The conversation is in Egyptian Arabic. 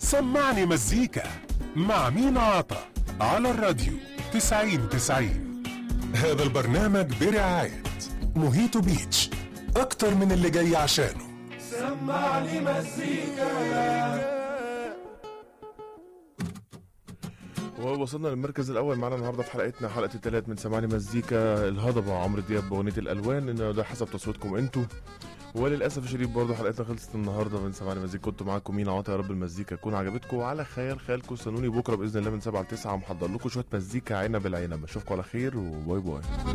سمعني مزيكا مع مين عطا على الراديو 90 90 هذا البرنامج برعاية موهيتو بيتش أكتر من اللي جاي عشانه سمعني مزيكا ووصلنا للمركز الاول معنا النهارده في حلقتنا حلقه الثلاث من سمعني مزيكا الهضبه عمرو دياب باغنيه الالوان ان ده حسب تصويتكم انتوا وللاسف الشديد برضه حلقتنا خلصت النهارده من سمعني مزيكا كنت معاكم مين عاطي يا رب المزيكا تكون عجبتكم وعلى خيال خيالكم استنوني بكره باذن الله من 7 ل 9 محضر لكم شويه مزيكا عنب العنب اشوفكم على خير وباي باي